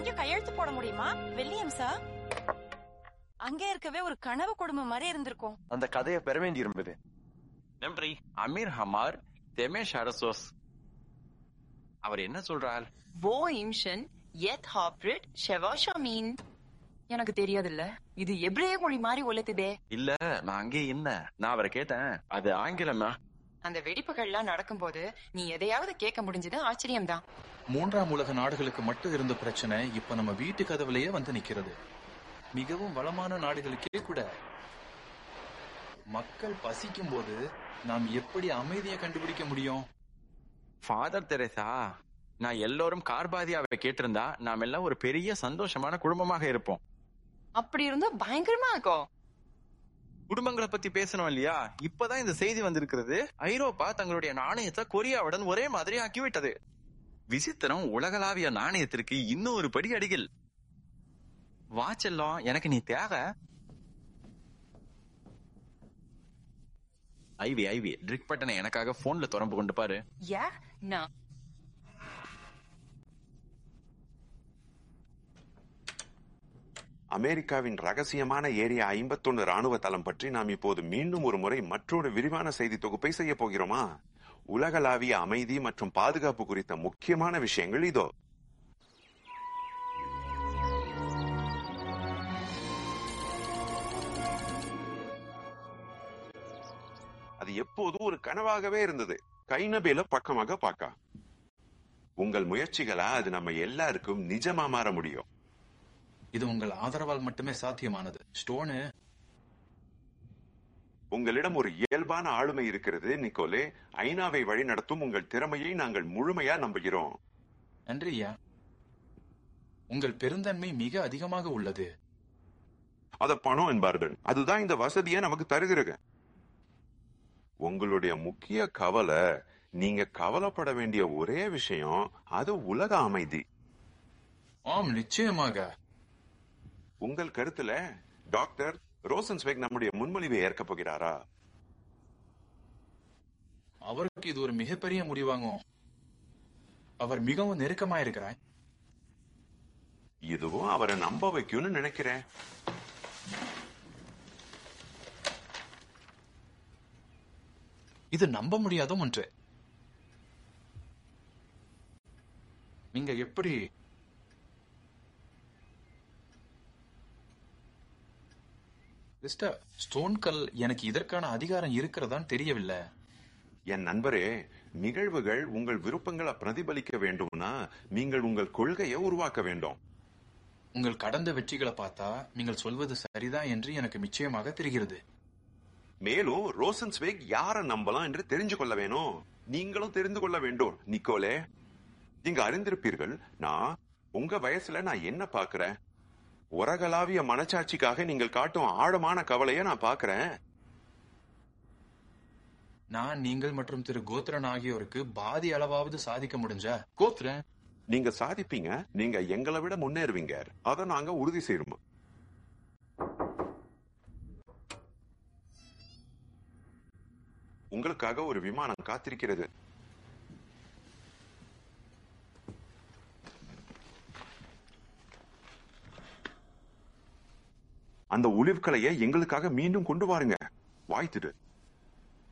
இங்கேயும் கையெழுத்து போட முடியுமா வில்லியம்ஸா அங்கே இருக்கவே ஒரு கனவு குடும்பம் மாதிரி இருந்திருக்கும் அந்த கதையை பெற வேண்டியிருந்தது நன்றி அமீர் ஹமார் தெமேஷ் அரசோஸ் அவர் என்ன சொல்றார் Wo Imchen, Yet Hoprit, Shevashamin. எனக்கு தெரியாதுல்ல இது எபிரேய மொழி மாதிரி ஒலித்துதே இல்ல நான் அங்கே என்ன நான் அவரை கேட்டேன் அது ஆங்கிலமா அந்த வெடிப்புகள்லாம் நடக்கும்போது நீ எதையாவது கேட்க முடிஞ்சது ஆச்சரியம்தான் மூன்றாம் உலக நாடுகளுக்கு மட்டும் இருந்த பிரச்சனை இப்ப நம்ம வீட்டு கதவுலயே வந்து நிக்கிறது மிகவும் வளமான நாடுகளுக்கே கூட மக்கள் பசிக்கும் போது நாம் எப்படி அமைதியை கண்டுபிடிக்க முடியும் ஃபாதர் தெரேசா நான் எல்லோரும் கார்பாதியாவை கேட்டிருந்தா நாம் எல்லாம் ஒரு பெரிய சந்தோஷமான குடும்பமாக இருப்போம் அப்படி இருந்தா பயங்கரமா இருக்கும் குடும்பங்களை பத்தி பேசணும் இல்லையா இப்பதான் இந்த செய்தி வந்திருக்கிறது ஐரோப்பா தங்களுடைய நாணயத்தை கொரியாவுடன் ஒரே மாதிரி ஆக்கிவிட்டது விசித்திரம் உலகளாவிய நாணயத்திற்கு இன்னும் ஒரு படி அடிகள் வா செல்லம் எனக்கு நீ தேவை ஐவி ஐவி ட்ரிக் பட்டனை எனக்காக போன்ல திறம்பு கொண்டு பாரு யா நான் அமெரிக்காவின் ரகசியமான ஏரியா ஐம்பத்தொன்னு ராணுவ தளம் பற்றி நாம் இப்போது மீண்டும் ஒரு முறை மற்றொரு விரிவான செய்தி தொகுப்பை செய்ய போகிறோமா உலகளாவிய அமைதி மற்றும் பாதுகாப்பு குறித்த முக்கியமான விஷயங்கள் இதோ அது எப்போதும் ஒரு கனவாகவே இருந்தது கைநபேல பக்கமாக பார்க்க உங்கள் முயற்சிகளா அது நம்ம எல்லாருக்கும் நிஜமா மாற முடியும் இது உங்கள் ஆதரவால் மட்டுமே சாத்தியமானது ஸ்டோனு உங்களிடம் ஒரு இயல்பான ஆளுமை இருக்கிறது நிக்கோலே ஐநாவை வழிநடத்தும் உங்கள் திறமையை நாங்கள் முழுமையா நம்புகிறோம் நன்றி ஐயா உங்கள் பெருந்தன்மை மிக அதிகமாக உள்ளது அத பணம் என்பார்கள் அதுதான் இந்த வசதியை நமக்கு தருகிறது உங்களுடைய முக்கிய கவலை நீங்க கவலைப்பட வேண்டிய ஒரே விஷயம் அது உலக அமைதி ஆம் நிச்சயமாக உங்கள் கருத்துல டாக்டர் ரோசன்ஸ்வேக் நம்முடைய முன்மொழிவை ஏற்கப் போகிறாரா அவருக்கு இது ஒரு மிகப்பெரிய முடிவாகும் அவர் மிகவும் நெருக்கமா இருக்கிறார் இதுவும் அவரை நம்ப வைக்கும்னு நினைக்கிறேன் இது நம்ப முடியாத ஒன்று நீங்க எப்படி மிஸ்டர் ஸ்டோன்கல் எனக்கு இதற்கான அதிகாரம் இருக்கிறதான்னு தெரியவில்லை என் நண்பரே நிகழ்வுகள் உங்கள் விருப்பங்களை பிரதிபலிக்க வேண்டும்னா நீங்கள் உங்கள் கொள்கையை உருவாக்க வேண்டும் உங்கள் கடந்த வெற்றிகளை பார்த்தா நீங்கள் சொல்வது சரிதான் என்று எனக்கு நிச்சயமாக தெரிகிறது மேலும் ரோசன்ஸ்வேக் யாரை நம்பலாம் என்று தெரிஞ்சு கொள்ள வேணும் நீங்களும் தெரிந்து கொள்ள வேண்டும் நிக்கோலே நீங்க அறிந்திருப்பீர்கள் நான் உங்க வயசுல நான் என்ன பாக்குறேன் உலகளாவிய மனச்சாட்சிக்காக நீங்கள் காட்டும் ஆழமான கவலையை நான் பாக்குறேன் நான் நீங்கள் மற்றும் திரு கோத்ரன் ஆகியோருக்கு பாதி அளவாவது சாதிக்க முடிஞ்சா கோத்ரன் நீங்க சாதிப்பீங்க நீங்க எங்களை விட முன்னேறுவீங்க அதை நாங்க உறுதி செய்யணும் உங்களுக்காக ஒரு விமானம் காத்திருக்கிறது அந்த ஒளிவுக்கலையை எங்களுக்காக மீண்டும் கொண்டு வாருங்க வாய்த்துடு